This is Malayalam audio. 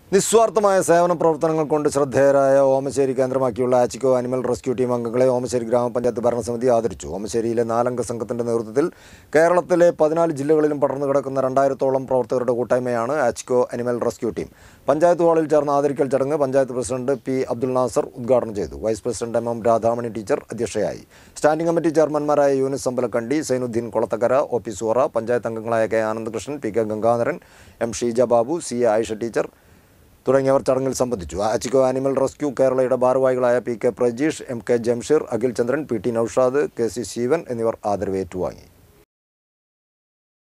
നിസ്വാർത്ഥമായ സേവന പ്രവർത്തനങ്ങൾ കൊണ്ട് ശ്രദ്ധേയരായ ഓമശ്ശേരി കേന്ദ്രമാക്കിയുള്ള ആച്ചിക്കോ ആനിമൽ റെസ്ക്യൂ ടീം അംഗങ്ങളെ ഓമശ്ശേരി ഗ്രാമപഞ്ചായത്ത് ഭരണസമിതി ആദരിച്ചു ഓമശ്ശേരിയിലെ നാലംഗ സംഘത്തിന്റെ നേതൃത്വത്തിൽ കേരളത്തിലെ പതിനാല് ജില്ലകളിലും പടർന്നു കിടക്കുന്ന രണ്ടായിരത്തോളം പ്രവർത്തകരുടെ കൂട്ടായ്മയാണ് Aachikko animal rescue team panchayat ഹാളിൽ ചേർന്ന ആദരിക്കൽ ചടങ്ങ് പഞ്ചായത്ത് പ്രസിഡന്റ് പി അബ്ദുൽ നാസർ ഉദ്ഘാടനം ചെയ്തു vice president M M Radhamani teacher അധ്യക്ഷയായി സ്റ്റാൻഡിംഗ് കമ്മിറ്റി ചെയർമാൻമാരായ യൂനിസ് അമ്പലക്കണ്ടി സൈനുദ്ദീൻ കൊളത്തക്കര ഒ പി സൂറ പഞ്ചായത്ത് അംഗങ്ങളായ K Anandakrishnan P K Gangadharan M Sheeja Babu C A Ayisha teacher തുടങ്ങിയവർ ചടങ്ങിൽ സംബന്ധിച്ചു ആച്ചിക്കോ ആനിമൽ റെസ്ക്യൂ കേരളയുടെ ഭാരവാഹികളായ P K Prajeesh M K Jamsheer Akhil Chandran P T Naushad K C Sivan എന്നിവർ ആദരവ് ഏറ്റുവാങ്ങി